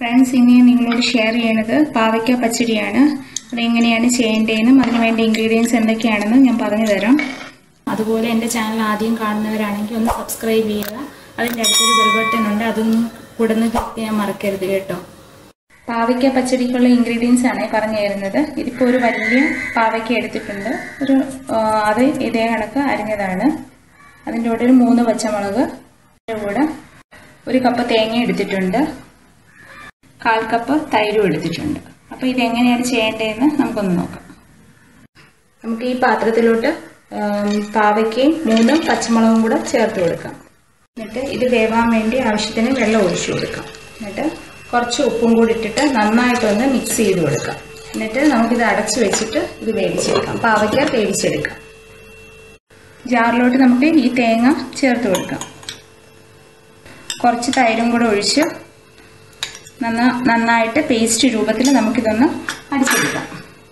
friends ഇനി നിങ്ങളോട് share ചെയ്യണത് പാവയ്ക്ക പച്ചടിയാണ് അതെങ്ങനെയാണ് ചെയ്യേണ്ടതെന്നും അതിന് വേണ്ട ഇൻഗ്രീഡിയൻസ് എന്തൊക്കെയാണെന്നും ഞാൻ പറഞ്ഞു തരാം അതുപോലെ എൻ്റെ ചാനൽ ആദ്യം കാണുന്നവരാണെങ്കിൽ ഒന്ന് സബ്സ്ക്രൈബ് ചെയ്യുക അതിൻ്റെ അടുത്തൊരു ബെൽ ബട്ടൺ ഉണ്ട് അതൊന്നും കൂടെ ക്ലിക്ക് ചെയ്യാൻ മറക്കരുത് കേട്ടോ പാവയ്ക്ക പച്ചടിക്കുള്ള ഇൻഗ്രീഡിയൻസ് ആണ് പറഞ്ഞു തരുന്നത് ഇതിപ്പോൾ ഒരു വലിയ പാവയ്ക്ക എടുത്തിട്ടുണ്ട് ഒരു ആ, അത് ഇതേ കണക്ക് അരിഞ്ഞതാണ് അതിൻ്റെ കൂടെ ഒരു മൂന്ന് പച്ചമുളക് അതിൻ്റെ കൂടെ ഒരു കപ്പ് തേങ്ങ എടുത്തിട്ടുണ്ട് കാൽ കപ്പ് തൈരും എടുത്തിട്ടുണ്ട് അപ്പോൾ ഇതെങ്ങനെയാണ് ചെയ്യേണ്ടതെന്ന് നമുക്കൊന്ന് നോക്കാം നമുക്ക് ഈ പാത്രത്തിലോട്ട് ആം, പാവയ്ക്കയും മൂന്ന് പച്ചമുളകും കൂടെ ചേർത്ത് കൊടുക്കാം എന്നിട്ട് ഇത് വേവാൻ വേണ്ടി ആവശ്യത്തിന് വെള്ളം ഒഴിച്ചു കൊടുക്കാം എന്നിട്ട് കുറച്ച് ഉപ്പും കൂടി ഇട്ടിട്ട് നന്നായിട്ടൊന്ന് മിക്സ് ചെയ്ത് കൊടുക്കാം എന്നിട്ട് നമുക്കിത് അടച്ചു വെച്ചിട്ട് ഇത് വേവിച്ചെടുക്കാം പാവയ്ക്ക വേവിച്ചെടുക്കാം ജാറിലോട്ട് നമുക്ക് ഈ തേങ്ങ ചേർത്ത് കൊടുക്കാം കുറച്ച് തൈരും കൂടെ ഒഴിച്ച് നന്ന നന്നായിട്ട് പേസ്റ്റ് രൂപത്തിൽ നമുക്കിതൊന്ന് അടിച്ചെടുക്കാം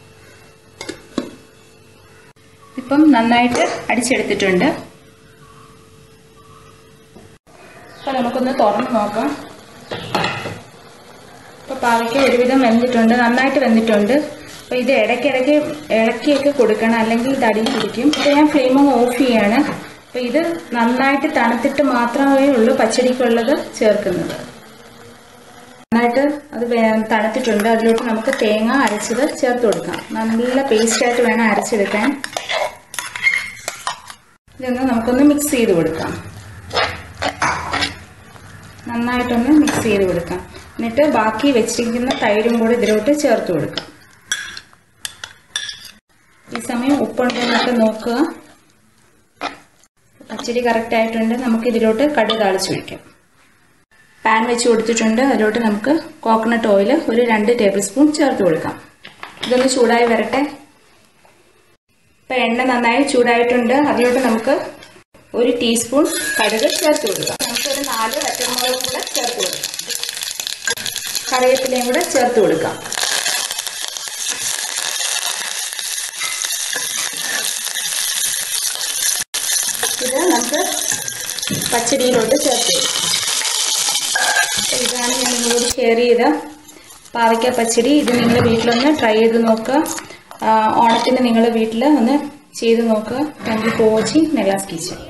ഇപ്പം നന്നായിട്ട് അടിച്ചെടുത്തിട്ടുണ്ട് അപ്പോൾ നമുക്കൊന്ന് തുറന്ന് നോക്കാം ഇപ്പോൾ പാവയ്ക്ക ഒരുവിധം വെന്തിട്ടുണ്ട് നന്നായിട്ട് വെന്തിട്ടുണ്ട് അപ്പോൾ ഇത് ഇടയ്ക്കിടയ്ക്ക് ഇളക്കിയൊക്കെ കൊടുക്കണം അല്ലെങ്കിൽ ഇത് അടിയിൽ പിടിക്കും ഇപ്പോൾ ഞാൻ ഫ്ലെയിം ഓഫ് ചെയ്യാണ് അപ്പോൾ ഇത് നന്നായിട്ട് തണുത്തിട്ട് മാത്രമേ ഉള്ളൂ പച്ചടിക്കുള്ളത് ചേർക്കുന്നത് നന്നായിട്ട് അത് വേ- തണുത്തിട്ടുണ്ട് അതിലോട്ട് നമുക്ക് തേങ്ങ അരച്ചത് ചേർത്ത് കൊടുക്കാം നല്ല പേസ്റ്റായിട്ട് വേണം അരച്ചെടുക്കാൻ ഇതൊന്ന് നമുക്കൊന്ന് മിക്സ് ചെയ്ത് കൊടുക്കാം നന്നായിട്ടൊന്ന് മിക്സ് ചെയ്ത് കൊടുക്കാം എന്നിട്ട് ബാക്കി വെച്ചിരിക്കുന്ന തൈരും കൂടെ ഇതിലോട്ട് ചേർത്ത് കൊടുക്കാം ഈ സമയം ഉപ്പുണ്ടെന്നൊക്കെ നോക്കുക പച്ചടി കറക്റ്റ് ആയിട്ടുണ്ട് നമുക്ക് ഇതിലോട്ട് കടുക് താളിച്ച് ഒഴിക്കാം പാൻ വെച്ച് കൊടുത്തിട്ടുണ്ട് അതിലോട്ട് നമുക്ക് കോക്കനട്ട് ഓയിൽ ഒരു രണ്ട് ടേബിൾ സ്പൂൺ ചേർത്ത് കൊടുക്കാം ഇതൊന്ന് ചൂടായി വരട്ടെ ഇപ്പൊ എണ്ണ നന്നായി ചൂടായിട്ടുണ്ട് അതിലോട്ട് നമുക്ക് ഒരു ടീസ്പൂൺ കടുക് ചേർത്ത് കൊടുക്കാം നമുക്കൊരു നാല് പച്ചമുളകും കൂടെ ചേർത്ത് കൊടുക്കാം കറിവേപ്പിലയും കൂടെ ചേർത്ത് കൊടുക്കാം ഇത് നമുക്ക് പച്ചടിയിലോട്ട് ചേർത്ത് കൊടുക്കാം അപ്പോൾ ഇതാണ് ഞാൻ നിങ്ങളോട് ഷെയർ ചെയ്ത പാവയ്ക്ക പച്ചടി ഇത് നിങ്ങൾ വീട്ടിലൊന്ന് ട്രൈ ചെയ്ത് നോക്കുക ആ, ഓണത്തിന് നിങ്ങൾ വീട്ടിൽ ഒന്ന് ചെയ്ത് നോക്കുക thank you for watching Nela's kitchen